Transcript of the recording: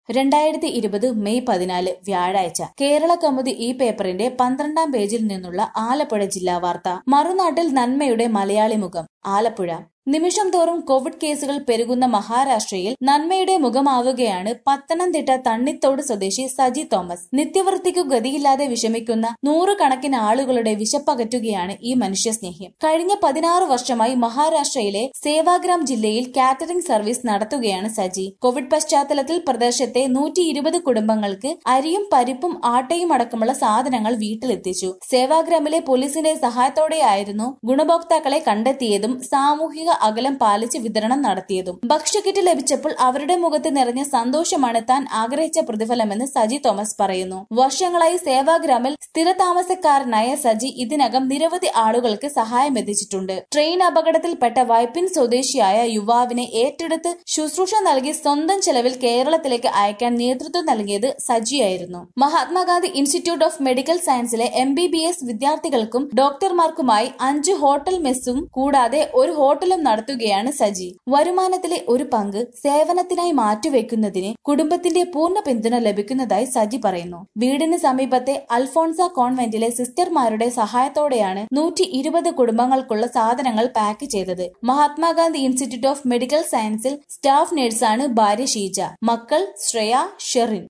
രണ്ടായിരത്തി ഇരുപത് മെയ് പതിനാല് വ്യാഴാഴ്ച കേരള കൗമുദി ഈ പേപ്പറിന്റെ പന്ത്രണ്ടാം പേജിൽ നിന്നുള്ള ആലപ്പുഴ ജില്ലാ വാർത്ത മറുനാട്ടിൽ നന്മയുടെ മലയാളി മുഖം ആലപ്പുഴ നിമിഷം തോറും കോവിഡ് കേസുകൾ പെരുകുന്ന മഹാരാഷ്ട്രയിൽ നന്മയുടെ മുഖമാവുകയാണ് പത്തനംതിട്ട തണ്ണിത്തോട് സ്വദേശി സജി തോമസ് നിത്യവൃത്തിക്കു ഗതിയില്ലാതെ വിഷമിക്കുന്ന നൂറുകണക്കിന് ആളുകളുടെ വിശപ്പകറ്റുകയാണ് ഈ മനുഷ്യസ്നേഹി കഴിഞ്ഞ പതിനാറ് വർഷമായി മഹാരാഷ്ട്രയിലെ സേവാഗ്രാം ജില്ലയിൽ കാറ്ററിംഗ് സർവീസ് നടത്തുകയാണ് സജി കോവിഡ് പശ്ചാത്തലത്തിൽ പ്രദേശത്തെ നൂറ്റി ഇരുപത് കുടുംബങ്ങൾക്ക് അരിയും പരിപ്പും ആട്ടയും അടക്കമുള്ള സാധനങ്ങൾ വീട്ടിലെത്തിച്ചു സേവാഗ്രാമിലെ പോലീസിന്റെ സഹായത്തോടെയായിരുന്നു ഗുണഭോക്താക്കളെ കണ്ടെത്തിയതും സാമൂഹിക അകലം പാലിച്ച് വിതരണം നടത്തിയതും ഭക്ഷ്യക്കിറ്റ് ലഭിച്ചപ്പോൾ അവരുടെ മുഖത്ത് നിറഞ്ഞ സന്തോഷമാണ് താൻ ആഗ്രഹിച്ച പ്രതിഫലമെന്ന് സജി തോമസ് പറയുന്നു വർഷങ്ങളായി സേവാഗ്രാമിൽ സ്ഥിരതാമസക്കാരനായ സജി ഇതിനകം നിരവധി ആളുകൾക്ക് സഹായം എത്തിച്ചിട്ടുണ്ട് ട്രെയിൻ അപകടത്തിൽപ്പെട്ട വൈപ്പിൻ സ്വദേശിയായ യുവാവിനെ ഏറ്റെടുത്ത് ശുശ്രൂഷ നൽകി സ്വന്തം ചെലവിൽ കേരളത്തിലേക്ക് അയക്കാൻ നേതൃത്വം നൽകിയത് സജിയായിരുന്നു മഹാത്മാഗാന്ധി ഇൻസ്റ്റിറ്റ്യൂട്ട് ഓഫ് മെഡിക്കൽ സയൻസിലെ എം ബി ബി എസ് വിദ്യാർത്ഥികൾക്കും ഡോക്ടർമാർക്കുമായി അഞ്ച് ഹോട്ടൽ മെസ്സും കൂടാതെ ഒരു ഹോട്ടലും നടത്തുകയാണ് സജി വരുമാനത്തിലെ ഒരു പങ്ക് സേവനത്തിനായി മാറ്റിവെക്കുന്നതിന് കുടുംബത്തിന്റെ പൂർണ്ണ പിന്തുണ ലഭിക്കുന്നതായി സജി പറയുന്നു വീടിന് സമീപത്തെ അൽഫോൺസ കോൺവെന്റിലെ സിസ്റ്റർമാരുടെ സഹായത്തോടെയാണ് നൂറ്റി ഇരുപത് കുടുംബങ്ങൾക്കുള്ള സാധനങ്ങൾ പാക്ക് ചെയ്തത് മഹാത്മാഗാന്ധി ഇൻസ്റ്റിറ്റ്യൂട്ട് ഓഫ് മെഡിക്കൽ സയൻസിൽ സ്റ്റാഫ് നഴ്സാണ് ഭാര്യ ഷീജ മക്കൾ ശ്രേയ ഷെറിൻ